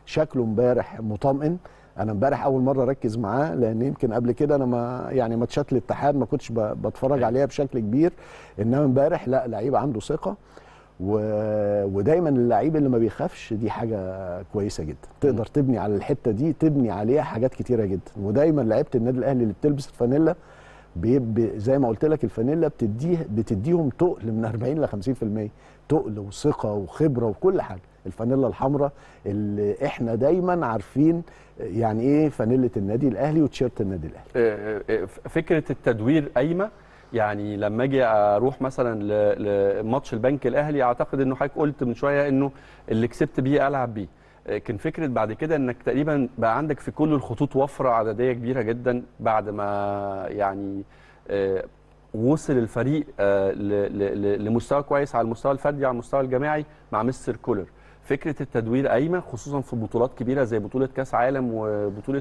شكله امبارح مطمئن انا امبارح اول مره اركز معاه لان يمكن قبل كده انا ما يعني ماتشات الاتحاد ما كنتش ب- بتفرج أيوة. عليها بشكل كبير انما امبارح لا لعيب عنده ثقه و... ودايما اللعيب اللي ما بيخافش دي حاجه كويسه جدا تقدر تبني على الحته دي تبني عليها حاجات كتيره جدا ودايما لعيبه النادي الاهلي اللي بتلبس الفانيلا بيب... زي ما قلت لك الفانيلا بتديه بتديهم تقل من 40 ل 50% تقل وثقه وخبره وكل حاجه الفانيلا الحمراء اللي احنا دايما عارفين يعني ايه فانيله النادي الاهلي وتيشيرت النادي الاهلي آه، آه، فكره التدوير قايمه يعني لما اجي اروح مثلا ل- لماتش البنك الاهلي اعتقد انه حضرتك قلت من شويه انه اللي كسبت بيه العب بيه آه، كان فكره بعد كده انك تقريبا بقى عندك في كل الخطوط وفره عدديه كبيره جدا بعد ما يعني آه، وصل الفريق آه، ل- ل- ل- لمستوى كويس على المستوى الفردي على المستوى الجماعي مع مستر كولر فكره التدوير قايمه خصوصا في بطولات كبيره زي بطوله كاس عالم وبطوله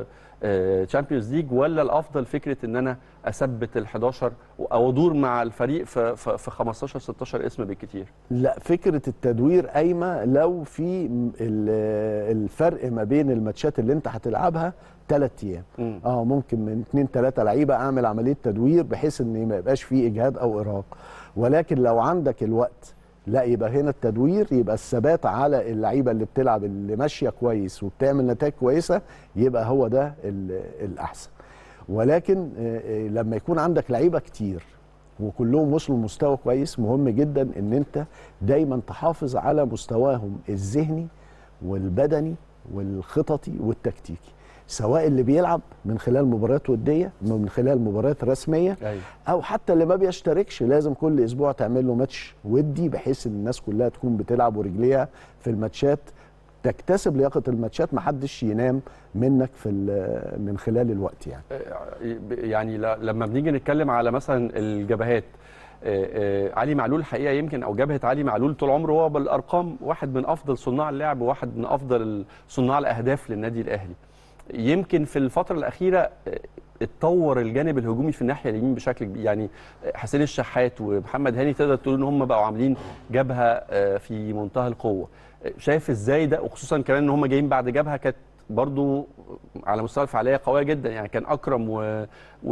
تشامبيونز ليج ولا الافضل فكره ان انا اثبت ال 11 او ادور مع الفريق في في في 15 16 اسم بالكتير لا فكره التدوير قايمه لو في م- ال- الفرق ما بين الماتشات اللي انت هتلعبها ثلاث ايام مم. اه ممكن من اثنين ثلاثه لعيبه اعمل عمليه تدوير بحيث ان ما يبقاش فيه اجهاد او ارهاق ولكن لو عندك الوقت لا يبقى هنا التدوير يبقى الثبات على اللعيبه اللي بتلعب اللي ماشيه كويس وبتعمل نتائج كويسه يبقى هو ده ال- الاحسن ولكن آه، آه، لما يكون عندك لعيبه كتير وكلهم وصلوا لمستوى كويس مهم جدا ان انت دايما تحافظ على مستواهم الذهني والبدني والخططي والتكتيكي سواء اللي بيلعب من خلال مباريات وديه من خلال مباريات رسميه ايوه او حتى اللي ما بيشتركش لازم كل اسبوع تعمل له ماتش ودي بحيث ان الناس كلها تكون بتلعب ورجليها في الماتشات تكتسب لياقه الماتشات محدش ينام منك في ال- من خلال الوقت يعني يعني ل- لما بنيجي نتكلم على مثلا الجبهات آه، آه، علي معلول الحقيقه يمكن او جبهه علي معلول طول عمره هو بالارقام واحد من افضل صناع اللعب وواحد من افضل صناع الاهداف للنادي الاهلي يمكن في الفتره الاخيره آه، اتطور الجانب الهجومي في الناحيه اليمين بشكل كبير يعني حسين الشحات ومحمد هاني تقدر تقول ان هم بقوا عاملين جبهه آه، في منتهى القوه آه، شايف ازاي ده وخصوصا كمان ان هم جايين بعد جبهه كانت برضو على مستوى الفعاليه قويه جدا يعني كان اكرم و...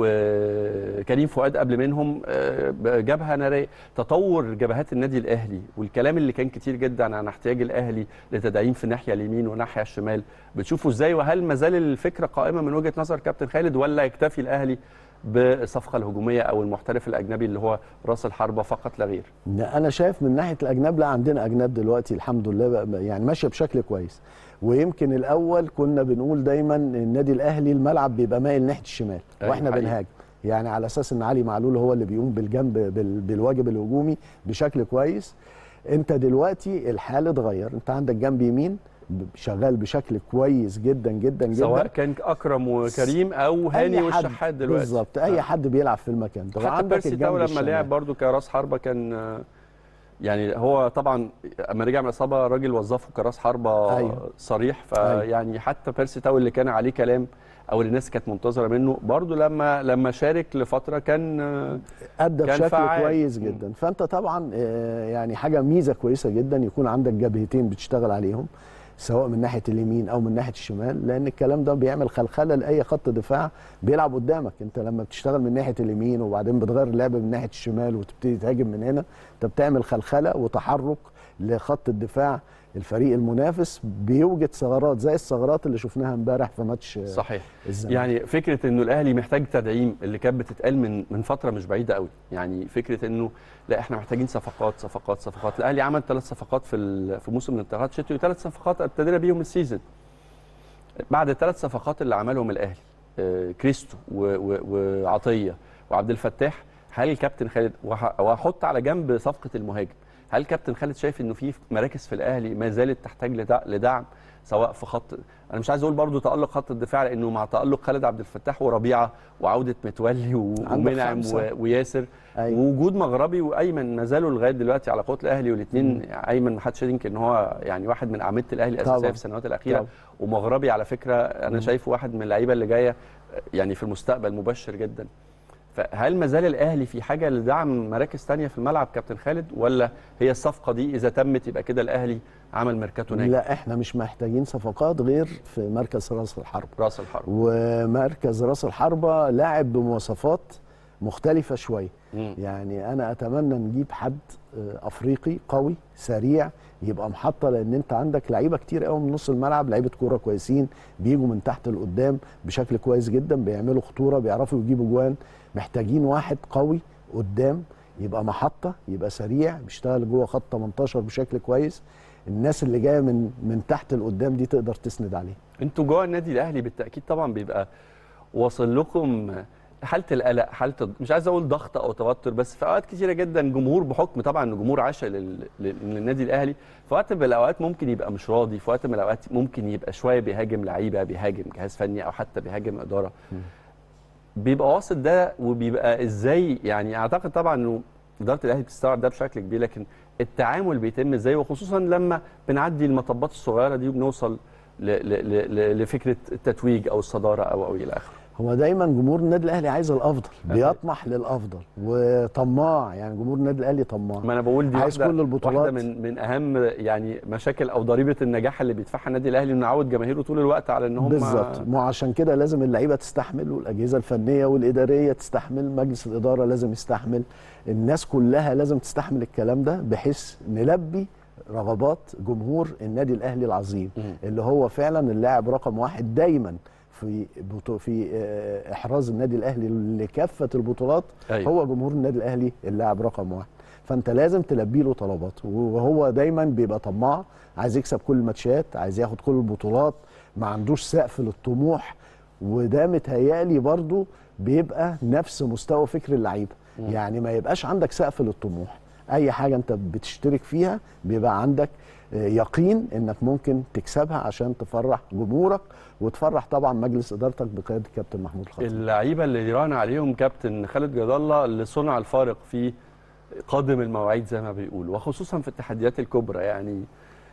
وكريم فؤاد قبل منهم آه، جبهه ناريه تطور جبهات النادي الاهلي والكلام اللي كان كتير جدا عن احتياج الاهلي لتدعيم في الناحيه اليمين والناحيه الشمال بتشوفوا ازاي وهل ما زال الفكره قائمه من وجهه نظر كابتن خالد ولا يكتفي الاهلي بالصفقه الهجوميه او المحترف الاجنبي اللي هو راس الحربه فقط لا غير لا، انا شايف من ناحيه الاجناب لا عندنا اجناب دلوقتي الحمد لله بقى يعني ماشيه بشكل كويس ويمكن الاول كنا بنقول دايما النادي الاهلي الملعب بيبقى مايل ناحيه الشمال أيوة، واحنا حقيقي. بنهاجم يعني على اساس ان علي معلول هو اللي بيقوم بالجنب بال- بالواجب الهجومي بشكل كويس انت دلوقتي الحال اتغير انت عندك جنب يمين ب- شغال بشكل كويس جدا جدا جدا سواء كان اكرم وكريم او هاني أي حد والشحات دلوقتي بالظبط اي آه. حد بيلعب في المكان ده حتى وعندك بيرسي الجنب تاو لما الشمال. لعب برضو كراس حربه كان آه، يعني هو طبعا اما رجع من الاصابه راجل وظفه كراس حربه أيوة. صريح أيوة. فيعني حتى بيرسي تاو اللي كان عليه كلام او اللي الناس كانت منتظره منه برضو لما لما شارك لفتره كان آه، ادى كان بشكل فعال. كويس مم. جدا فانت طبعا آه، يعني حاجه ميزه كويسه جدا يكون عندك جبهتين بتشتغل عليهم سواء من ناحيه اليمين او من ناحيه الشمال لان الكلام ده بيعمل خلخله لاي خط دفاع بيلعب قدامك انت لما بتشتغل من ناحيه اليمين وبعدين بتغير اللعب من ناحيه الشمال وتبتدي تهاجم من هنا انت بتعمل خلخله وتحرك لخط الدفاع الفريق المنافس بيوجد ثغرات زي الثغرات اللي شفناها امبارح في ماتش آه، صحيح الزمالك يعني فكره انه الاهلي محتاج تدعيم اللي كانت بتتقال من من فتره مش بعيده قوي يعني فكره انه لا احنا محتاجين صفقات صفقات صفقات الاهلي عمل ثلاث صفقات في ال- في موسم الانتقالات الشتوي وثلاث صفقات ابتدينا بيهم السيزون بعد الثلاث صفقات اللي عملهم الاهلي آه، كريستو و- و- وعطيه وعبد الفتاح هل كابتن خالد وه- وهحط على جنب صفقه المهاجم هل كابتن خالد شايف انه في مراكز في الاهلي ما زالت تحتاج لدع- لدعم سواء في خط انا مش عايز اقول برضو تالق خط الدفاع لانه مع تالق خالد عبد الفتاح وربيعه وعوده متولي و- عندك ومنعم خمسة. و- وياسر أيوة. ووجود مغربي وايمن ما زالوا لغايه دلوقتي على قوه الاهلي والاثنين ايمن ما حدش ينكر ان هو يعني واحد من اعمده الاهلي الاساسيه طبعاً. في السنوات الاخيره طبعاً. ومغربي على فكره انا شايفه واحد من اللعيبه اللي جايه يعني في المستقبل مبشر جدا فهل ما زال الاهلي في حاجه لدعم مراكز تانية في الملعب كابتن خالد ولا هي الصفقه دي اذا تمت يبقى كده الاهلي عمل ميركاتو ناجح لا احنا مش محتاجين صفقات غير في مركز راس الحرب راس الحرب ومركز راس الحربة لاعب بمواصفات مختلفة شوية مم. يعني أنا أتمنى نجيب حد آه، أفريقي قوي سريع يبقى محطة لأن أنت عندك لعيبة كتير قوي من نص الملعب لعيبة كورة كويسين بيجوا من تحت لقدام بشكل كويس جدا بيعملوا خطورة بيعرفوا يجيبوا جوان محتاجين واحد قوي قدام يبقى محطة يبقى سريع بيشتغل جوه خط 18 بشكل كويس الناس اللي جايه من من تحت لقدام دي تقدر تسند عليه انتوا جوه النادي الاهلي بالتاكيد طبعا بيبقى واصل لكم حاله القلق حاله مش عايز اقول ضغط او توتر بس في اوقات كتيره جدا جمهور بحكم طبعا ان جمهور عشا لل... لل- للنادي الاهلي في وقت من الاوقات ممكن يبقى مش راضي في وقت من الاوقات ممكن يبقى شويه بيهاجم لعيبه بيهاجم جهاز فني او حتى بيهاجم اداره بيبقى واصل ده وبيبقى ازاي يعني اعتقد طبعا انه اداره الاهلي بتستوعب ده بشكل كبير لكن التعامل بيتم ازاي وخصوصا لما بنعدي المطبات الصغيره دي وبنوصل ل... ل... ل... لفكره التتويج او الصداره او او الى اخره هو دايما جمهور النادي الاهلي عايز الافضل أكيد. بيطمح للافضل وطماع يعني جمهور النادي الاهلي طماع ما انا بقول دي عايز واحدة كل البطولات. واحده من من اهم يعني مشاكل او ضريبه النجاح اللي بيدفعها النادي الاهلي انه يعود جماهيره طول الوقت على ان هم بالظبط ما عشان كده لازم اللعيبه تستحمل والاجهزه الفنيه والاداريه تستحمل مجلس الاداره لازم يستحمل الناس كلها لازم تستحمل الكلام ده بحيث نلبي رغبات جمهور النادي الاهلي العظيم مم. اللي هو فعلا اللاعب رقم واحد دايما في بطو في آه، احراز النادي الاهلي لكافه البطولات أيوة. هو جمهور النادي الاهلي اللاعب رقم واحد فانت لازم تلبي له طلباته وهو دايما بيبقى طماع عايز يكسب كل الماتشات عايز ياخد كل البطولات ما عندوش سقف للطموح وده متهيألي برضو بيبقى نفس مستوى فكر اللعيبه يعني ما يبقاش عندك سقف للطموح اي حاجه انت بتشترك فيها بيبقى عندك آه، يقين انك ممكن تكسبها عشان تفرح جمهورك وتفرح طبعا مجلس ادارتك بقياده الكابتن محمود الخطيب اللعيبه اللي يراهن عليهم كابتن خالد جد الله لصنع الفارق في قادم المواعيد زي ما بيقول وخصوصا في التحديات الكبرى يعني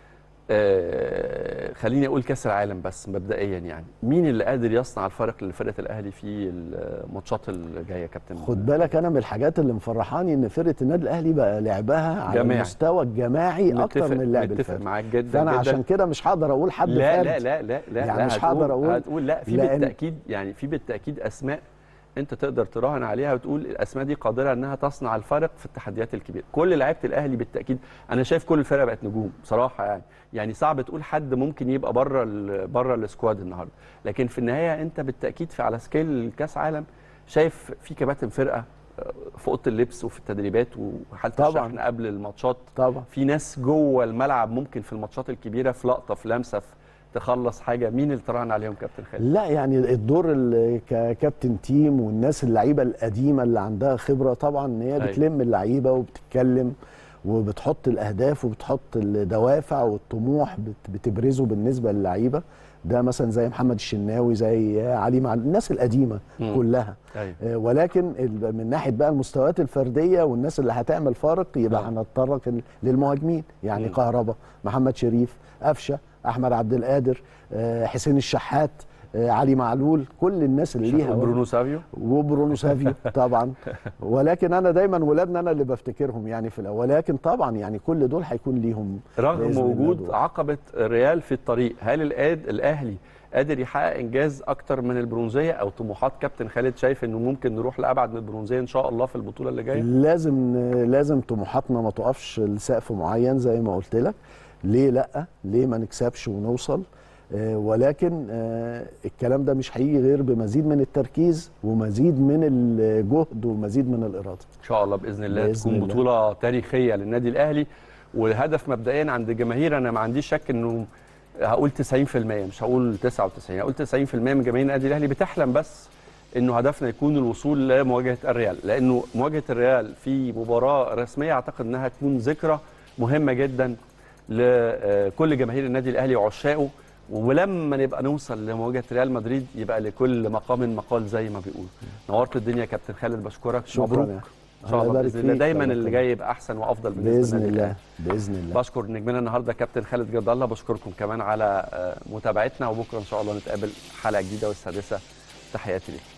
آه خليني اقول كاس العالم بس مبدئيا يعني مين اللي قادر يصنع الفارق لفرقه الاهلي في الماتشات اللي جايه يا كابتن خد بالك انا من الحاجات اللي مفرحاني ان فرقه النادي الاهلي بقى لعبها على جماعي. المستوى الجماعي اكتر متفق- من اللعب متفق الفردي معاك جدا فانا جدا عشان كده مش هقدر اقول حد لا فرد لا لا لا لا يعني لا مش هتقول- هقدر أقول هتقول لا في لأن- بالتاكيد يعني في بالتاكيد اسماء انت تقدر تراهن عليها وتقول الاسماء دي قادره انها تصنع الفرق في التحديات الكبيره كل لعيبه الاهلي بالتاكيد انا شايف كل الفرق بقت نجوم بصراحه يعني يعني صعب تقول حد ممكن يبقى بره ال- بره السكواد النهارده لكن في النهايه انت بالتاكيد في على سكيل كاس عالم شايف في كباتن فرقه آه، في اوضه اللبس وفي التدريبات وحاله طبعاً. الشحن قبل الماتشات طبعا في ناس جوه الملعب ممكن في الماتشات الكبيره في لقطه في لمسه في تخلص حاجه مين اللي تراهن عليهم كابتن خالد لا يعني الدور ال- ككابتن تيم والناس اللعيبه القديمه اللي عندها خبره طبعا ان هي أيوة. بتلم اللعيبه وبتتكلم وبتحط الاهداف وبتحط الدوافع والطموح بت- بتبرزه بالنسبه للعيبه ده مثلا زي محمد الشناوي زي علي مع الناس القديمه مم. كلها ايوه آه، ولكن ال- من ناحيه بقى المستويات الفرديه والناس اللي هتعمل فارق يبقى نعم. هنتطرق ال- للمهاجمين يعني مم. كهربا محمد شريف قفشه احمد عبد القادر آه، حسين الشحات آه، علي معلول كل الناس اللي ليها برونو سافيو وبرونو سافيو طبعا ولكن انا دايما ولادنا انا اللي بفتكرهم يعني في الاول ولكن طبعا يعني كل دول هيكون ليهم رغم بإذن الله وجود دور. عقبه الريال في الطريق هل الآد الاهلي قادر يحقق انجاز اكتر من البرونزيه او طموحات كابتن خالد شايف انه ممكن نروح لابعد من البرونزيه ان شاء الله في البطوله اللي جايه لازم لازم طموحاتنا ما تقفش لسقف معين زي ما قلت لك ليه لا ليه ما نكسبش ونوصل آه، ولكن آه، الكلام ده مش هيجي غير بمزيد من التركيز ومزيد من الجهد ومزيد من الاراده ان شاء الله باذن الله بإذن تكون الله. بطوله تاريخيه للنادي الاهلي والهدف مبدئيا عند الجماهير انا ما عنديش شك انه هقول 90% مش هقول 99 هقول 90% من جماهير النادي الاهلي بتحلم بس انه هدفنا يكون الوصول لمواجهه الريال لانه مواجهه الريال في مباراه رسميه اعتقد انها تكون ذكرى مهمه جدا لكل جماهير النادي الاهلي وعشاقه ولما نبقى نوصل لمواجهه ريال مدريد يبقى لكل مقام مقال زي ما بيقولوا نورت الدنيا يا كابتن خالد بشكرك شكرا مبروك يا ان شاء الله يبارك باذن الله فيك. دايما الله اللي يكرمك. جاي يبقى احسن وافضل بالنسبه باذن للنادي الله الأهلي. باذن الله بشكر نجمنا النهارده كابتن خالد جد الله بشكركم كمان على آه، متابعتنا وبكره ان شاء الله نتقابل حلقه جديده والسادسه تحياتي ليكم